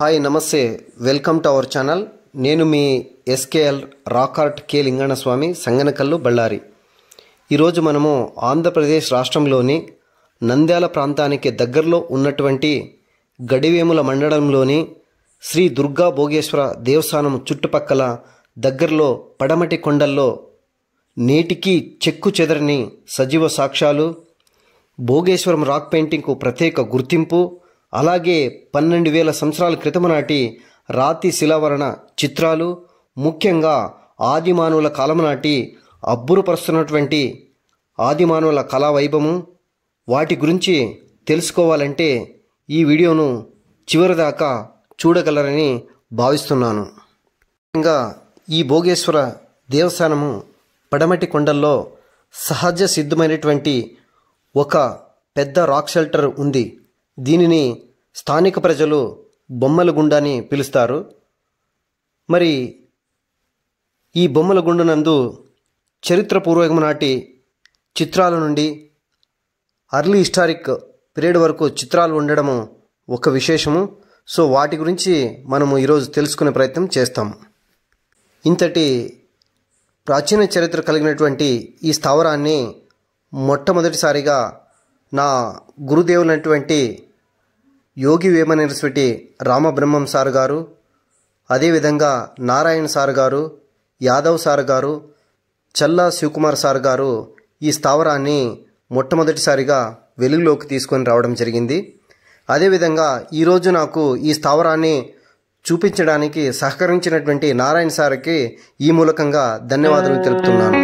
Hi నమస్తే welcome to our channel నేను మీ SKL రాకార్ట్ కే లింగణ స్వామి సంగనకల్లు బళ్ళారి ఈరోజు మనము ఆంధ్రప్రదేశ్ రాష్ట్రంలోని నంద్యాల ప్రాంతానికి దగ్గరలో ఉన్నటువంటి గడివేముల మండలంలోని శ్రీ దుర్గా భోగేశ్వర దేవస్థానం చుట్టుపక్కల దగ్గరలో పడమటి కొండల్లో నేటికి చెక్కు చెదరని సజీవ సాక్ష్యాలు భోగేశ్వరం రాక్ పెయింటింగ్కు ప్రత్యేక గుర్తింపు అలాగే పన్నెండు వేల సంవత్సరాల క్రితం నాటి రాతి శిలావరణ చిత్రాలు ముఖ్యంగా ఆదిమానవుల కాలం నాటి అబ్బురుపరుస్తున్నటువంటి ఆదిమానవుల కళా వైభవము వాటి గురించి తెలుసుకోవాలంటే ఈ వీడియోను చివరిదాకా చూడగలరని భావిస్తున్నాను ముఖ్యంగా ఈ భోగేశ్వర దేవస్థానము పడమటి కొండల్లో సహజ సిద్ధమైనటువంటి ఒక పెద్ద రాక్ షెల్టర్ ఉంది దీనిని స్థానిక ప్రజలు బొమ్మల గుండ అని పిలుస్తారు మరి ఈ బొమ్మల గుండనందు చరిత్రపూర్వకం నాటి చిత్రాల నుండి అర్లీ హిస్టారిక్ పీరియడ్ వరకు చిత్రాలు ఉండడము ఒక విశేషము సో వాటి గురించి మనము ఈరోజు తెలుసుకునే ప్రయత్నం చేస్తాం ఇంతటి ప్రాచీన చరిత్ర కలిగినటువంటి ఈ స్థావరాన్ని మొట్టమొదటిసారిగా నా గురుదేవులైనటువంటి యోగి వేమనేశ్వటి రామబ్రహ్మం సార్ గారు అదేవిధంగా నారాయణ సార్ గారు యాదవ్ సార్ గారు చల్లా శివకుమార్ సార్ గారు ఈ స్థావరాన్ని మొట్టమొదటిసారిగా వెలుగులోకి తీసుకొని రావడం జరిగింది అదేవిధంగా ఈరోజు నాకు ఈ స్థావరాన్ని చూపించడానికి సహకరించినటువంటి నారాయణ సార్కి ఈ మూలకంగా ధన్యవాదాలు తెలుపుతున్నాను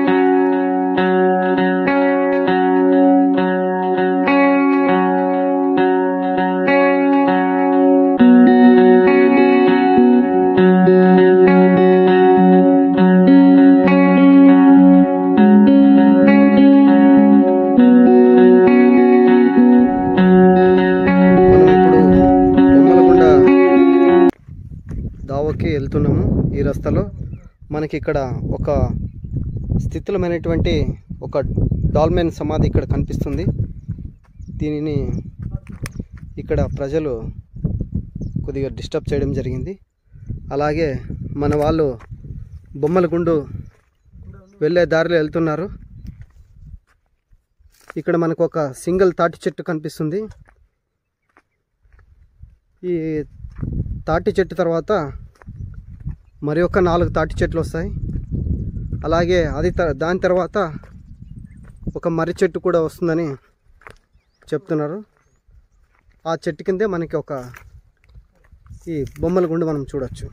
మనం ఇప్పుడు బొమ్మలగుండ దావకి వెళ్తున్నాము ఈ రస్తాలో మనకి ఇక్కడ ఒక స్థితిలమైనటువంటి ఒక డాల్మెన్ సమాధి ఇక్కడ కనిపిస్తుంది దీనిని ఇక్కడ ప్రజలు కొద్దిగా డిస్టర్బ్ చేయడం జరిగింది అలాగే మన వాళ్ళు బొమ్మలగుండు వెళ్ళే దారిలో వెళ్తున్నారు ఇక్కడ మనకు ఒక సింగిల్ తాటి చెట్టు కనిపిస్తుంది ఈ తాటి చెట్టు తర్వాత మరి ఒక నాలుగు తాటి చెట్లు వస్తాయి అలాగే అది త- దాని తర్వాత ఒక మర్రి చెట్టు కూడా వస్తుందని చెప్తున్నారు ఆ చెట్టు కిందే మనకి ఒక ఈ బొమ్మల గుండు మనం చూడొచ్చు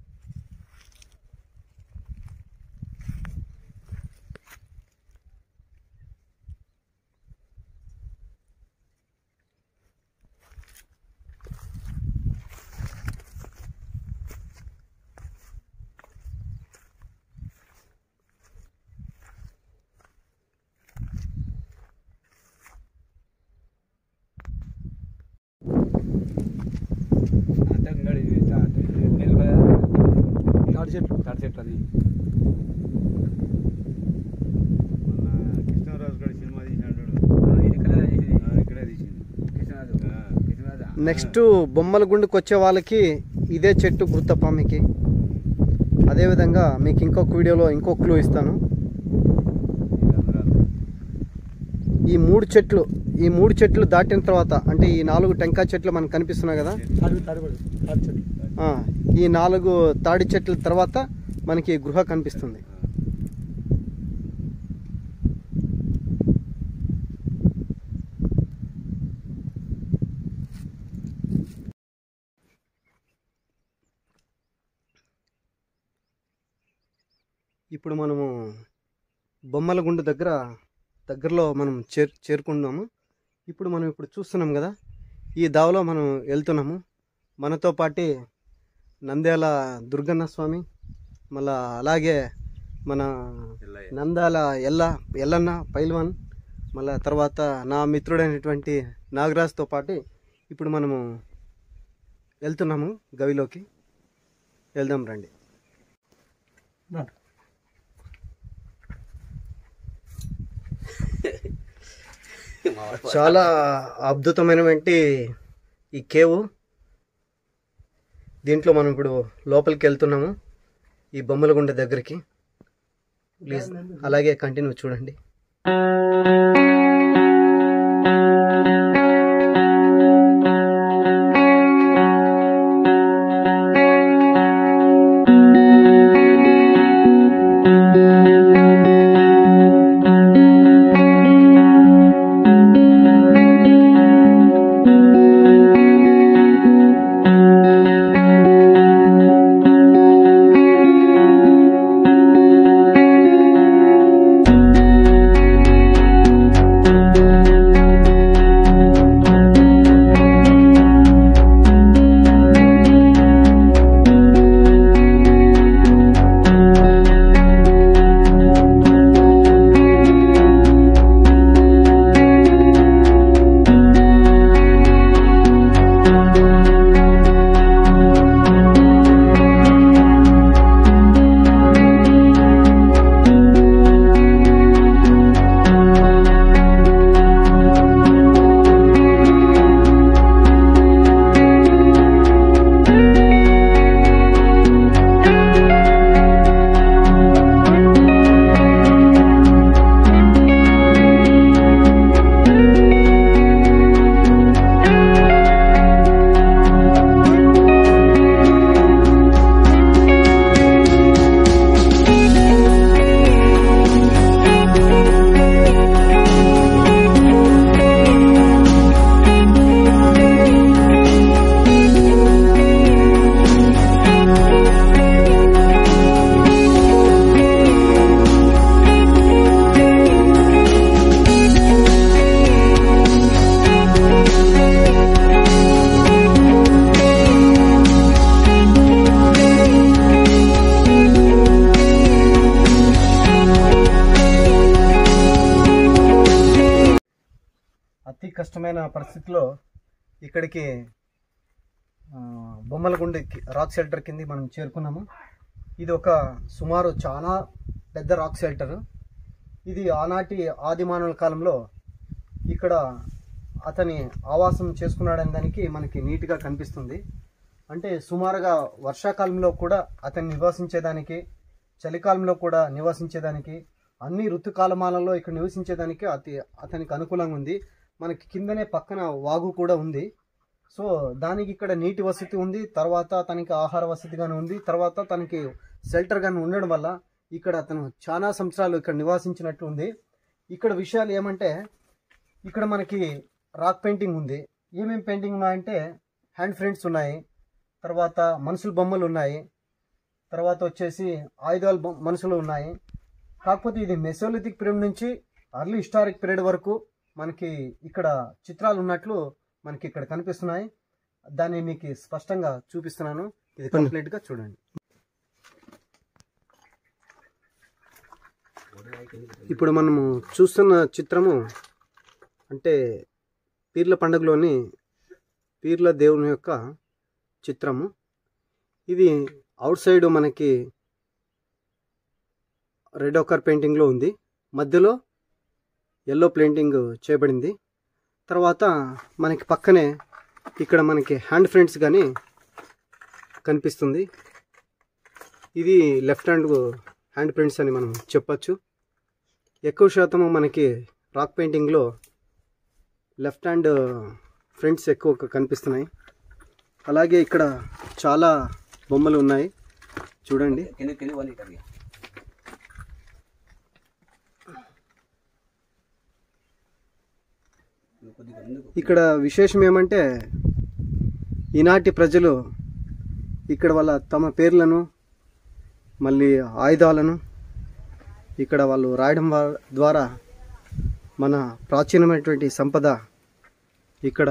అంగడి నిలబడ తాటి చెట్లు తాడి చెట్లు అది మొన్న కృష్ణరాజు గారి సినిమా తీసినాడు ఇది ఇక్కడ చేసింది ఆ, ఇక్కడే తీసింది కృష్ణరాజు ఆ. కృష్ణరాజు నెక్స్ట్ బొమ్మల గుండుకు వచ్చే వాళ్ళకి ఇదే చెట్టు గుర్తప్ప మీకు అదేవిధంగా మీకు ఇంకొక వీడియోలో ఇంకో క్లూ ఇస్తాను ఈ మూడు చెట్లు ఈ మూడు చెట్లు దాటిన తర్వాత అంటే ఈ నాలుగు టెంకాయ చెట్లు మనకు కనిపిస్తున్నాయి కదా తాడి తాడిపడి తాడి చెట్టు ఆ, ఈ నాలుగు తాడి చెట్ల తర్వాత మనకి ఈ గృహ కనిపిస్తుంది ఇప్పుడు మనము బొమ్మల గుండు దగ్గర దగ్గరలో మనం చేర్ చేరుకున్నాము ఇప్పుడు మనం ఇప్పుడు చూస్తున్నాం కదా ఈ దావలో మనం వెళ్తున్నాము మనతో పాటి నంద్యాల దుర్గన్న స్వామి మళ్ళా అలాగే మన ఎల్లయ్య. నందాల ఎల్ల ఎల్లన్న పైల్వాన్ మళ్ళా తర్వాత నా మిత్రుడైనటువంటి నాగరాజ్తో పాటు ఇప్పుడు మనము వెళ్తున్నాము గవిలోకి వెళ్దాం రండి చాలా అద్భుతమైనటువంటి ఈ కేవు దీంట్లో మనం ఇప్పుడు లోపలికి వెళ్తున్నాము ఈ బొమ్మలగుండ దగ్గరికి ప్లీజ్ అలాగే కంటిన్యూ చూడండి అతి కష్టమైన పరిస్థితిలో ఇక్కడికి ఆ, బొమ్మలగుండి కి- రాక్ షెల్టర్ కింద మనం చేరుకున్నాము ఇది ఒక సుమారు చాలా పెద్ద రాక్ షెల్టర్ ఇది ఆనాటి ఆది మానవుల కాలంలో ఇక్కడ అతని ఆవాసం చేసుకున్నాడని దానికి మనకి నీట్గా కనిపిస్తుంది అంటే సుమారుగా వర్షాకాలంలో కూడా అతను నివసించేదానికి చలికాలంలో కూడా నివసించేదానికి అన్ని ఋతుకాలమాలలో ఇక్కడ నివసించేదానికి అతి అతనికి అనుకూలంగా ఉంది మనకి కిందనే పక్కన వాగు కూడా ఉంది సో దానికి ఇక్కడ నీటి వసతి ఉంది తర్వాత తనకి ఆహార వసతి గాని ఉంది తర్వాత తనకి షెల్టర్ గాని ఉండడం వల్ల ఇక్కడ అతను చాలా సంవత్సరాలు ఇక్కడ నివాసించినట్టు ఉంది ఇక్కడ విషయాలు ఏమంటే ఇక్కడ మనకి రాక్ పెయింటింగ్ ఉంది ఏమేమి పెయింటింగ్ ఉన్నాయంటే హ్యాండ్ ఫ్రెండ్స్ ఉన్నాయి తర్వాత మనుషుల బొమ్మలు ఉన్నాయి తర్వాత వచ్చేసి ఆయుధాల బొ- మనుషులు ఉన్నాయి కాకపోతే ఇది మెసోలిథిక్ పీరియడ్ నుంచి అర్లీ హిస్టారిక్ పీరియడ్ వరకు మనకి ఇక్కడ చిత్రాలు ఉన్నట్లు మనకి ఇక్కడ కనిపిస్తున్నాయి దాన్ని మీకు స్పష్టంగా చూపిస్తున్నాను ఇది కంప్లీట్ గా చూడండి ఇప్పుడు మనము చూస్తున్న చిత్రము అంటే పీర్ల పండుగలోని పీర్ల దేవుని యొక్క చిత్రము ఇది అవుట్ సైడ్ మనకి రెడ్ ఒకర్ పెయింటింగ్లో ఉంది మధ్యలో ఎల్లో పెయింటింగ్ చేయబడింది తర్వాత మనకి పక్కనే ఇక్కడ మనకి హ్యాండ్ ఫ్రెండ్స్ కానీ కనిపిస్తుంది ఇది లెఫ్ట్ హ్యాండ్ హ్యాండ్ ప్రింట్స్ అని మనం చెప్పచ్చు ఎక్కువ శాతం మనకి రాక్ పెయింటింగ్లో లెఫ్ట్ హ్యాండ్ ఫ్రంట్స్ ఎక్కువ కనిపిస్తున్నాయి అలాగే ఇక్కడ చాలా బొమ్మలు ఉన్నాయి చూడండి కింద కింద వాళ్ళు ఇక్కడ కొద్దిగా ముందుకు ఇక్కడ విశేషం ఏమంటే ఈనాటి ప్రజలు ఇక్కడ వాళ్ళ తమ పేర్లను మళ్ళీ ఆయుధాలను ఇక్కడ వాళ్ళు రాయడం వా- ద్వారా మన ప్రాచీనమైనటువంటి సంపద ఇక్కడ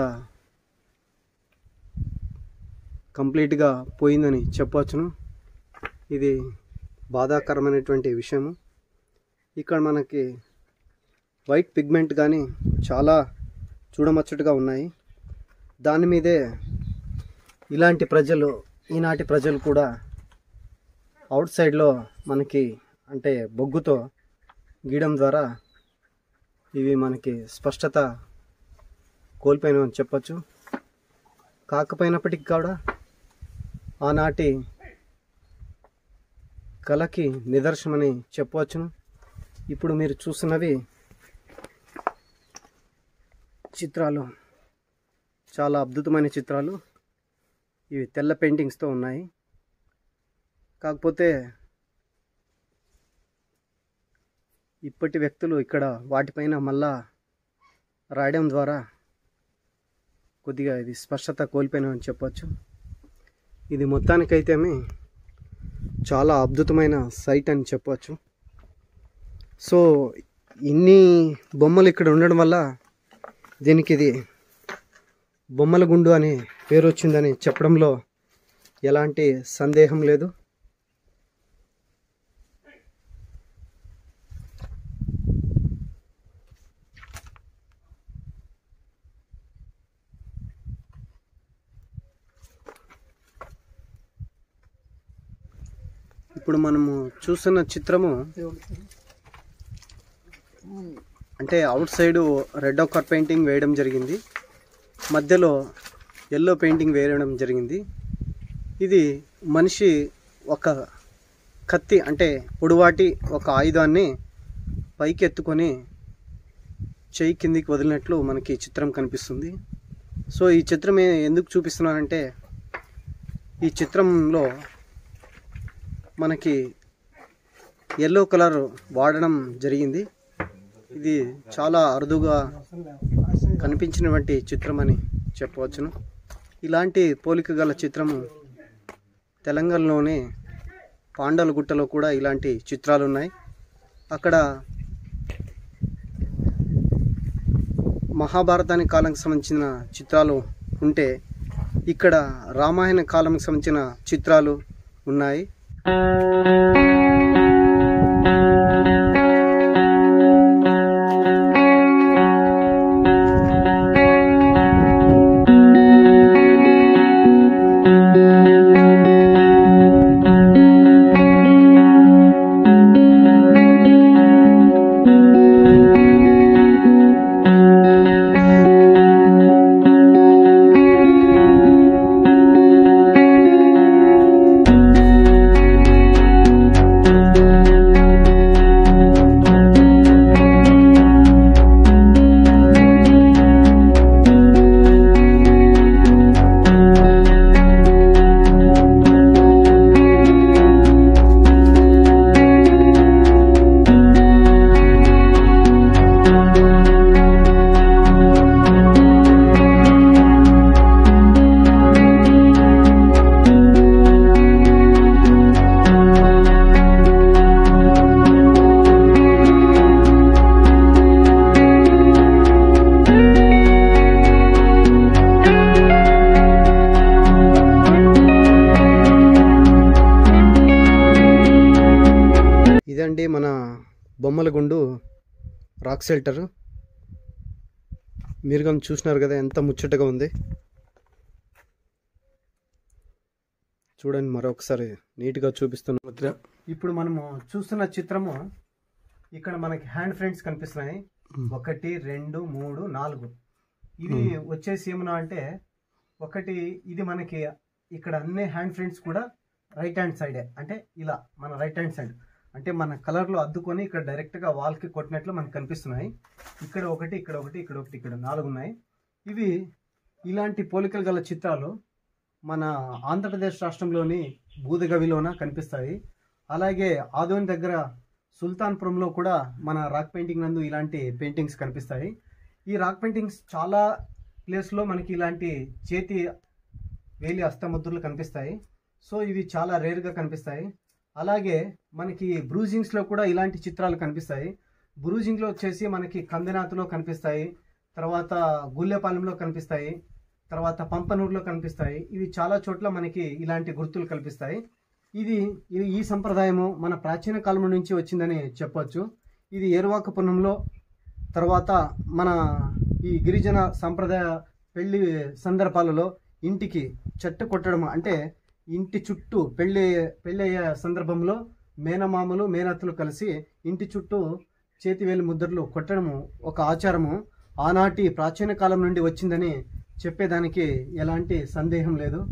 కంప్లీట్గా పోయిందని చెప్పవచ్చును ఇది బాధాకరమైనటువంటి విషయము ఇక్కడ మనకి వైట్ పిగ్మెంట్ కానీ చాలా చూడముచ్చటగా ఉన్నాయి దాని మీదే ఇలాంటి ప్రజలు ఈనాటి ప్రజలు కూడా అవుట్ సైడ్లో మనకి అంటే బొగ్గుతో గీయడం ద్వారా ఇవి మనకి స్పష్టత కోల్పోయినామని చెప్పచ్చు కాకపోయినప్పటికీ కూడా ఆనాటి కళకి నిదర్శనమని చెప్పవచ్చును ఇప్పుడు మీరు చూస్తున్నవి చిత్రాలు చాలా అద్భుతమైన చిత్రాలు ఇవి తెల్ల పెయింటింగ్స్తో ఉన్నాయి కాకపోతే ఇప్పటి వ్యక్తులు ఇక్కడ వాటిపైన మళ్ళా రాయడం ద్వారా కొద్దిగా ఇది స్పష్టత కోల్పోయినామని చెప్పొచ్చు ఇది మొత్తానికైతేమి చాలా అద్భుతమైన సైట్ అని చెప్పవచ్చు సో ఇన్ని బొమ్మలు ఇక్కడ ఉండడం వల్ల దీనికి ఇది బొమ్మల గుండు అనే పేరు వచ్చిందని చెప్పడంలో ఎలాంటి సందేహం లేదు ఇప్పుడు మనము చూస్తున్న చిత్రము అంటే outside red ochre painting వేయడం జరిగింది మధ్యలో ఎల్లో పెయింటింగ్ వేయడం జరిగింది ఇది మనిషి ఒక కత్తి అంటే పొడువాటి ఒక ఆయుధాన్ని పైకి ఎత్తుకొని చెయ్యి కిందికి వదిలినట్లు మనకి ఈ చిత్రం కనిపిస్తుంది సో ఈ చిత్రం ఏ- ఎందుకు చూపిస్తున్నానంటే ఈ చిత్రంలో మనకి ఎల్లో కలర్ వాడడం జరిగింది ఇది చాలా అరుదుగా కనిపించినటువంటి చిత్రం అని చెప్పవచ్చును ఇలాంటి పోలిక గల చిత్రము తెలంగాణలోనే పాండవలగుట్టలో కూడా ఇలాంటి చిత్రాలు ఉన్నాయి అక్కడ మహాభారతానికి కాలానికి సంబంధించిన చిత్రాలు ఉంటే ఇక్కడ రామాయణ కాలానికి సంబంధించిన చిత్రాలు ఉన్నాయి ఇదండి మన బొమ్మల గుండు రాక్ షెల్టర్ మీరు కానీ చూసినారు కదా ఎంత ముచ్చటగా ఉంది చూడండి మరొకసారి నీట్గా చూపిస్తున్నాం ఇప్పుడు మనము చూస్తున్న చిత్రము ఇక్కడ మనకి హ్యాండ్ ఫ్రెండ్స్ కనిపిస్తున్నాయి ఒకటి రెండు మూడు నాలుగు ఇవి వచ్చేసి ఏమన్నా అంటే ఒకటి ఇది మనకి ఇక్కడ అన్ని హ్యాండ్ ఫ్రెండ్స్ కూడా రైట్ హ్యాండ్ సైడే అంటే ఇలా మన రైట్ హ్యాండ్ సైడ్ అంటే మన కలర్లో అద్దుకొని ఇక్కడ డైరెక్ట్గా వాల్కి కొట్టినట్లు మనకు కనిపిస్తున్నాయి ఇక్కడ ఒకటి ఇక్కడ ఒకటి ఇక్కడ ఒకటి ఇక్కడ నాలుగు ఉన్నాయి ఇవి ఇలాంటి పోలికలు గల చిత్రాలు మన ఆంధ్రప్రదేశ్ రాష్ట్రంలోని బూదగవిలోన కనిపిస్తాయి అలాగే ఆదోని దగ్గర సుల్తాన్పురంలో కూడా మన రాక్ పెయింటింగ్ నందు ఇలాంటి పెయింటింగ్స్ కనిపిస్తాయి ఈ రాక్ పెయింటింగ్స్ చాలా ప్లేస్లో మనకి ఇలాంటి చేతి వేలి హస్తముద్రలు కనిపిస్తాయి సో ఇవి చాలా రేర్గా కనిపిస్తాయి అలాగే మనకి బ్రూజింగ్స్లో కూడా ఇలాంటి చిత్రాలు కనిపిస్తాయి బ్రూజింగ్లో వచ్చేసి మనకి కందినాథులో కనిపిస్తాయి తర్వాత గుళ్ళేపాలెంలో కనిపిస్తాయి తర్వాత పంపనూరులో కనిపిస్తాయి ఇవి చాలా చోట్ల మనకి ఇలాంటి గుర్తులు కనిపిస్తాయి ఇది ఇది ఈ సంప్రదాయము మన ప్రాచీన కాలం నుంచి వచ్చిందని చెప్పొచ్చు ఇది ఏరువాకపురంలో తర్వాత మన ఈ గిరిజన సంప్రదాయ పెళ్లి సందర్భాలలో ఇంటికి చెట్టు కొట్టడం అంటే ఇంటి చుట్టూ పెళ్లి పెళ్లి అయ్యే సందర్భంలో మేనమామలు మేనత్తలు కలిసి ఇంటి చుట్టూ చేతివేలి ముద్రలు కొట్టడము ఒక ఆచారము ఆనాటి ప్రాచీన కాలం నుండి వచ్చిందని చెప్పేదానికి ఎలాంటి సందేహం లేదు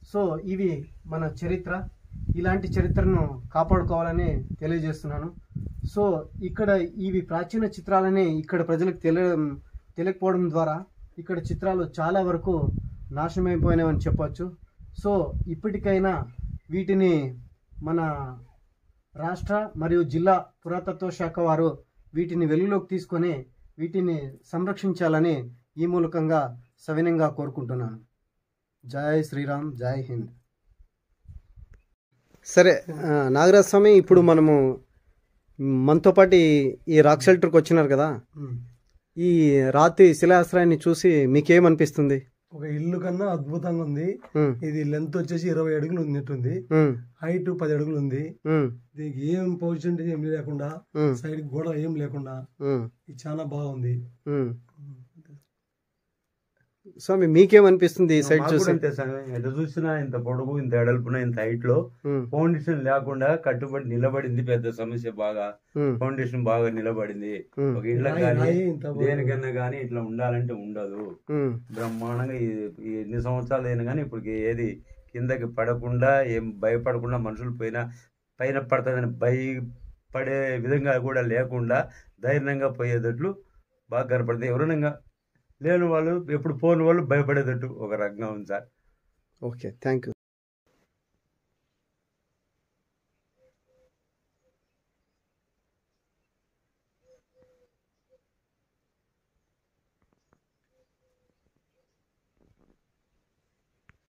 సో ఇవి మన చరిత్ర ఇలాంటి చరిత్రను కాపాడుకోవాలని తెలియజేస్తున్నాను సో ఇక్కడ ఇవి ప్రాచీన చిత్రాలని ఇక్కడ ప్రజలకు తెలియ తెలియకపోవడం ద్వారా ఇక్కడ చిత్రాలు చాలా వరకు నాశనమైపోయినాయని చెప్పొచ్చు సో ఇప్పటికైనా వీటిని మన రాష్ట్ర మరియు జిల్లా పురాతత్వ శాఖ వారు వీటిని వెలుగులోకి తీసుకొని వీటిని సంరక్షించాలని ఈ మూలకంగా సవినంగా కోరుకుంటున్నాను జై శ్రీరామ్ జై హింద్ సరే ఆ, నాగరాజ్ స్వామి ఇప్పుడు మనము మనతో పాటు ఈ- ఈ రాక్ షెల్టర్కి వచ్చినారు కదా ఈ రాతి శిలాశ్రయాన్ని చూసి మీకేమనిపిస్తుంది ఒక ఇల్లు కన్నా అద్భుతంగా ఉంది ఉమ్, ఇది లెంత్ వచ్చేసి ఇరవై అడుగులు ఉన్నట్టుంది ఉమ్, హైట్ పది అడుగులు ఉంది ఉమ్, దీనికి ఏం పొజిషన్ ఏం లేకుండా ఉమ్, సైడ్ గోడ ఏం లేకుండా ఉమ్, ఇది చాలా బాగుంది ఉమ్. స్వామి మీకేమనిపిస్తుంది ఈ సైడ్ మాకు కూడా చూసి అంతే స్వామి. ఎటు చూసినా ఇంత పొడుగు ఇంత ఎడల్పున ఇంత హైట్ లో ఉమ్, ఫౌండేషన్ లేకుండా కట్టుబడి నిలబడింది పెద్ద సమస్య బాగా ఉమ్, ఫౌండేషన్ బాగా నిలబడింది ఉమ్, ఒక ఇళ్ళ రాయి- కానీ రాయి ఇంత బాగుంది. దేనికన్నా కానీ ఇట్లా ఉండాలంటే ఉండదు ఉమ్, బ్రహ్మాండంగా ఈ- ఈ ఎన్ని సంవత్సరాలు అయినా కానీ ఇప్పుడు ఏది కిందకి పడకుండా ఏం భయపడకుండా మనుషులు పైన పైన పడుతుందని భయపడే విధంగా కూడా లేకుండా ధైర్యంగా పోయేటట్లు బాగా కనపడుతుంది ఎవరైనా లేని వాళ్ళు ఎప్పుడు పోని వాళ్ళు భయపడేటట్టు ఒక రకంగా ఉంది సార్ ఓకే థ్యాంక్ యూ